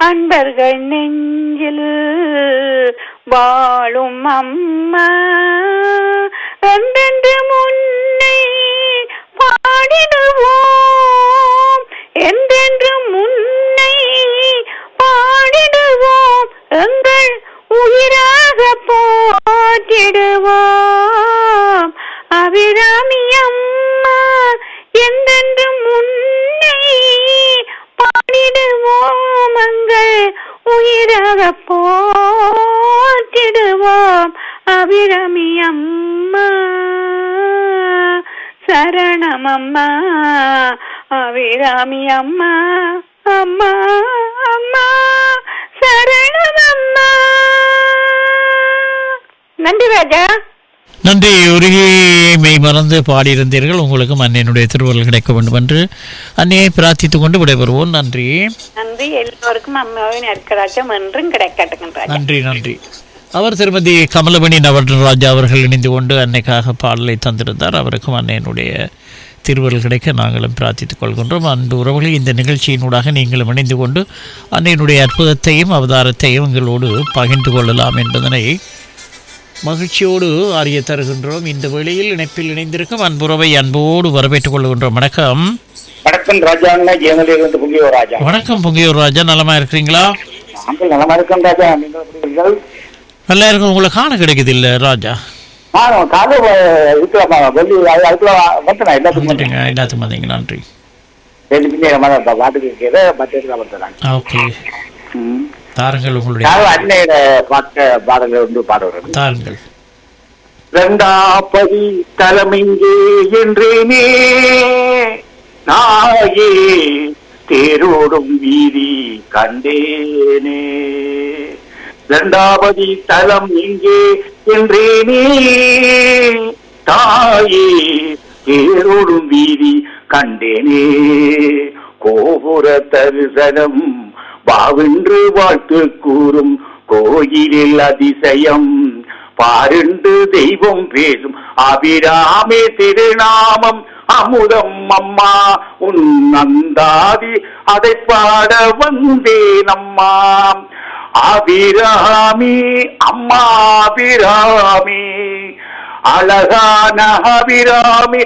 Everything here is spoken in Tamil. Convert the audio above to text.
அன்பர்கள் நெஞ்சில் வாழும் அம்மா என்றென்று முன்னை பாடிடுவோம் என்றென்று முன்னை பாடிடுவோம் எங்கள் உயிராக போற்றிடுவோம் அபிராமி அம்மா என்றென்று முன்னை பாடிடுவோம் எங்கள் உயிராக போற்றிடுவோம் அபிராமி அம்மா சரணம் அம்மா அபிராமி அம்மா அம்மா அம்மா சரணம் அம்மா நன்றி ராஜா நன்றி உருகி மெய் மறந்து பாடியிருந்தீர்கள் உங்களுக்கும் அன்னையினுடைய திருவள்ளுவர் கிடைக்க வேண்டும் என்று அன்னையை பிரார்த்தித்துக் கொண்டு விடைபெறுவோம் நன்றி நன்றி எல்லோருக்கும் அம்மாவின் அற்கராட்சம் என்றும் கிடைக்கட்டுங்க ராஜா நன்றி நன்றி அவர் திருமதி கமலமணி நவரன் ராஜா அவர்கள் இணைந்து கொண்டு அன்னைக்காக பாடலை தந்திருந்தார் அவருக்கும் அன்னையினுடைய திருவருள் கிடைக்க நாங்களும் பிரார்த்தித்துக் கொள்கின்றோம் அன்பு உறவுகளை இந்த நிகழ்ச்சியினூடாக நீங்களும் இணைந்து கொண்டு அன்னையினுடைய அற்புதத்தையும் அவதாரத்தையும் எங்களோடு பகிர்ந்து கொள்ளலாம் என்பதனை மகிழ்ச்சியோடு அறிய தருகின்றோம் இந்த வேளையில் இணைப்பில் இணைந்திருக்கும் அன்புறவை அன்போடு வரவேற்றுக் கொள்கின்றோம் வணக்கம் வணக்கம் ராஜாங்க ஜெயலலிதா புங்கியோ ராஜா வணக்கம் பொங்கியூர் ராஜா நலமா இருக்கிறீங்களா நாங்கள் நலமா இருக்கோம் ராஜா நீங்கள் எப்படி இருக்கீர்கள் நல்லா இருக்கும் உங்களை காண கிடைக்குது இல்ல ராஜா நான் காலை இருக்கலாமா வெள்ளி அது- அதுக்குள்ள வந்தேன் எல்லாத்துக்கும் வந்துட்டீங்க எல்லாத்துக்கும் வந்தீங்க நன்றி ரெண்டு பின்னே மாதிரி பாட்டுக்கு இருக்கிறத மற்ற வந்தேன் ஓகே தாருங்கள் உங்களுடைய நான் அன்னையோட பாட்ட பாடல்கள் வந்து பாடுவது தாருங்கள் ரெண்டாப்பதி தலைமைங்கே என்றேனே நாயே தேரோடும் வீதி கண்டேனே இரண்டாவதி தலம் எங்கே என்றேனே தாயே தேரோடும் வீதி கண்டேனே கோபுர தரிசனம் வாவென்று வாழ்த்து கூறும் கோயிலில் அதிசயம் பாருண்டு தெய்வம் பேசும் அபிராமே திருநாமம் அமுதம் அம்மா உன் நந்தாதி அதை பாட வந்தேன் அம்மா அபிராமி அம்மா அபிராமி அழகான அபிராமி